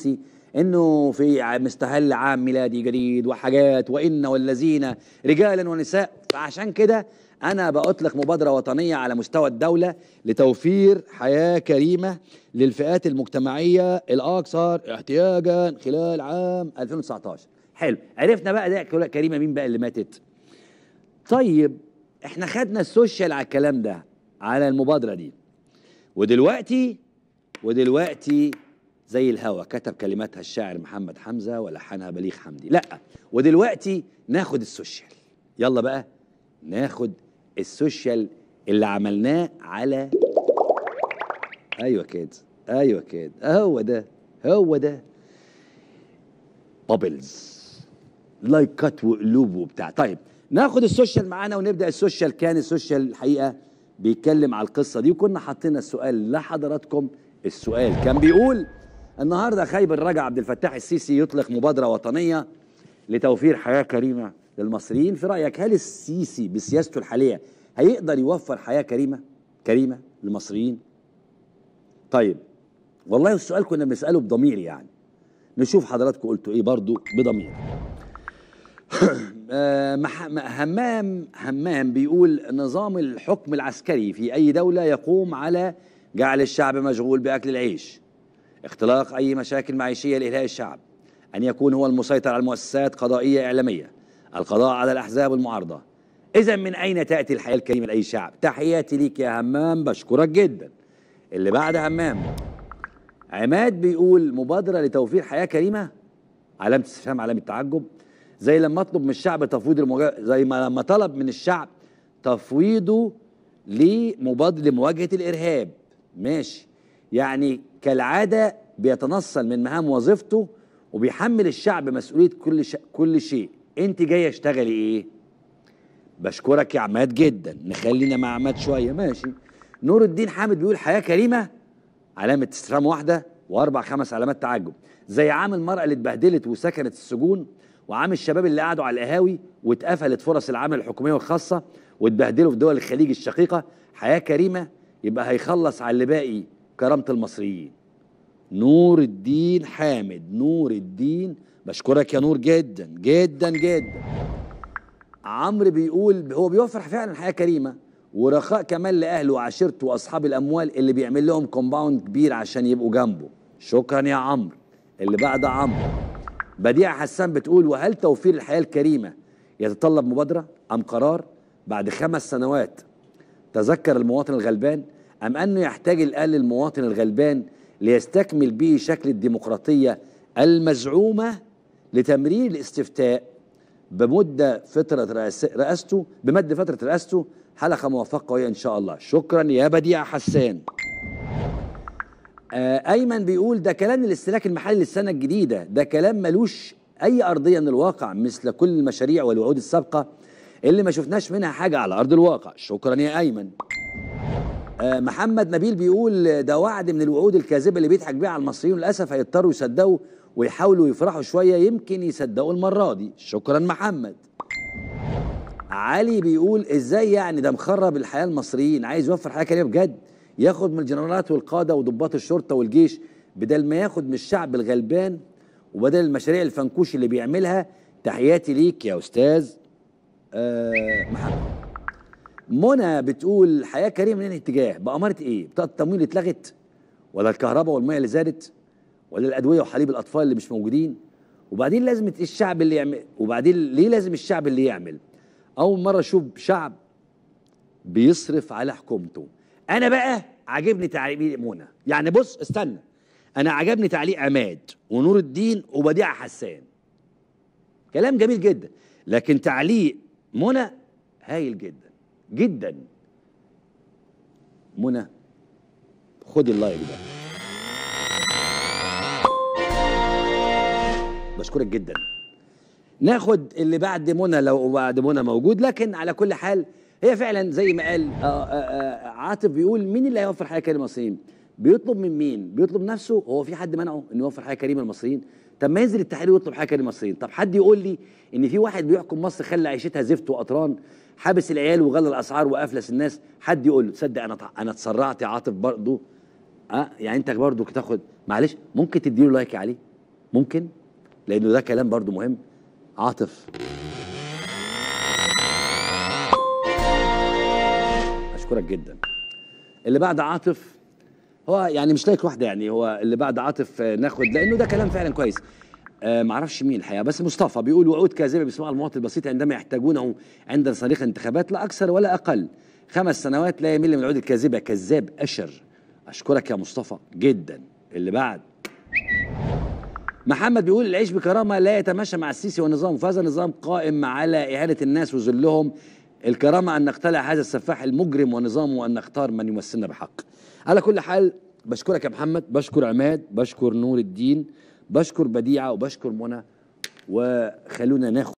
السيسي انه في مستهل عام ميلادي جديد وحاجات وان والذين رجالا ونساء فعشان كده انا باطلق مبادره وطنيه على مستوى الدوله لتوفير حياه كريمه للفئات المجتمعيه الاكثر احتياجا خلال عام 2019 حلو عرفنا بقى ده كريمه مين بقى اللي ماتت طيب احنا خدنا السوشيال على الكلام ده على المبادره دي ودلوقتي ودلوقتي زي الهوا كتب كلماتها الشاعر محمد حمزه ولحنها بليغ حمدي لا ودلوقتي ناخد السوشيال يلا بقى ناخد السوشيال اللي عملناه على ايوه كده ايوه كده هو ده هو ده بابلز لايكات وقلوب وبتاع طيب ناخد السوشيال معانا ونبدا السوشيال كان السوشيال الحقيقه بيتكلم على القصه دي وكنا حاطين السؤال لحضراتكم السؤال كان بيقول النهارده خيبر رجع عبد الفتاح السيسي يطلق مبادره وطنيه لتوفير حياه كريمه للمصريين في رايك هل السيسي بسياسته الحاليه هيقدر يوفر حياه كريمه كريمه للمصريين طيب والله السؤال كنا بنساله بضمير يعني نشوف حضراتكم قلتوا ايه برضو بضمير همام همام بيقول نظام الحكم العسكري في اي دوله يقوم على جعل الشعب مشغول باكل العيش اختلاق اي مشاكل معيشيه لالهاء الشعب ان يكون هو المسيطر على المؤسسات قضائيه اعلاميه القضاء على الاحزاب المعارضه اذا من اين تاتي الحياه الكريمه لاي شعب تحياتي ليك يا همام بشكرك جدا اللي بعد همام عماد بيقول مبادره لتوفير حياه كريمه علامه استفهام علامه تعجب زي لما اطلب من الشعب تفويض المجا... زي ما لما طلب من الشعب تفويضه لمبادره لمواجهه الارهاب ماشي يعني كالعاده بيتنصل من مهام وظيفته وبيحمل الشعب مسؤوليه كل ش... كل شيء انت جايه اشتغلي ايه بشكرك يا عماد جدا نخلينا مع عماد شويه ماشي نور الدين حامد بيقول حياه كريمه علامه استفهام واحده واربع خمس علامات تعجب زي عام المراه اللي اتبهدلت وسكنت السجون وعام الشباب اللي قعدوا على القهاوي واتقفلت فرص العمل الحكوميه والخاصه واتبهدلوا في دول الخليج الشقيقه حياه كريمه يبقى هيخلص على اللي باقي كرامه المصريين نور الدين حامد نور الدين بشكرك يا نور جدا جدا جدا عمرو بيقول هو بيوفر فعلا حياه كريمه ورخاء كمان لاهله وعشيرته واصحاب الاموال اللي بيعمل لهم كومباوند كبير عشان يبقوا جنبه شكرا يا عمرو اللي بعد عمرو بديع حسان بتقول وهل توفير الحياه الكريمه يتطلب مبادره ام قرار بعد خمس سنوات تذكر المواطن الغلبان ام انه يحتاج الان المواطن الغلبان ليستكمل به شكل الديمقراطيه المزعومه لتمرير الاستفتاء بمده فتره رئاسته بمد فتره رئاسته حلقه موفقه وهي ان شاء الله شكرا يا بديع حسان آه ايمن بيقول ده كلام الاستهلاك المحلي للسنه الجديده ده كلام ملوش اي ارضيه من الواقع مثل كل المشاريع والوعود السابقه اللي ما شفناش منها حاجه على ارض الواقع شكرا يا ايمن آه محمد نبيل بيقول ده وعد من الوعود الكاذبه اللي بيضحك بيها على المصريين للاسف هيضطروا يصدقوا ويحاولوا يفرحوا شويه يمكن يصدقوا المره دي شكرا محمد علي بيقول ازاي يعني ده مخرب الحياه المصريين عايز يوفر حياه كريمه بجد ياخد من الجنرالات والقاده وضباط الشرطه والجيش بدل ما ياخد من الشعب الغلبان وبدل المشاريع الفنكوش اللي بيعملها تحياتي ليك يا استاذ آه محمد منى بتقول حياه كريمه من اتجاه بأمارة ايه بطاقه التمويل اتلغت ولا الكهرباء والميه اللي زادت ولا الادويه وحليب الاطفال اللي مش موجودين وبعدين لازم الشعب اللي يعمل وبعدين ليه لازم الشعب اللي يعمل اول مره اشوف شعب بيصرف على حكومته انا بقى عاجبني تعليق منى يعني بص استنى انا عجبني تعليق عماد ونور الدين وبديع حسان كلام جميل جدا لكن تعليق منى هايل جدا جدا منى خد اللايك ده بشكرك جدا ناخد اللي بعد منى لو بعد منى موجود لكن على كل حال هي فعلا زي ما قال آآ آآ عاطف بيقول مين اللي هيوفر حياه كريمه للمصريين؟ بيطلب من مين؟ بيطلب نفسه هو في حد منعه انه يوفر حياه كريمه للمصريين؟ طب ما ينزل التحرير ويطلب حياه كريمه للمصريين، طب حد يقول لي ان في واحد بيحكم مصر خلى عيشتها زفت وقطران حابس العيال وغلى الاسعار وافلس الناس، حد يقول له تصدق انا انا اتسرعت يا عاطف برضه اه يعني انت برضه تاخد معلش ممكن تديله لايك يا علي؟ ممكن لانه ده كلام برضو مهم عاطف اشكرك جدا اللي بعد عاطف هو يعني مش لايك واحده يعني هو اللي بعد عاطف آه، ناخد لانه ده كلام فعلا كويس آه معرفش مين الحقيقه بس مصطفى بيقول وعود كاذبه بيسمعها المواطن البسيط عندما يحتاجونه عند صريخ الانتخابات لا اكثر ولا اقل خمس سنوات لا يمل من الوعود الكاذبه كذاب اشر اشكرك يا مصطفى جدا اللي بعد محمد بيقول العيش بكرامه لا يتماشى مع السيسي والنظام فهذا النظام قائم على اهانه الناس وذلهم الكرامه ان نقتلع هذا السفاح المجرم ونظامه وان نختار من يمثلنا بحق على كل حال بشكرك يا محمد بشكر عماد بشكر نور الدين بشكر بديعه وبشكر منى وخلونا ناخد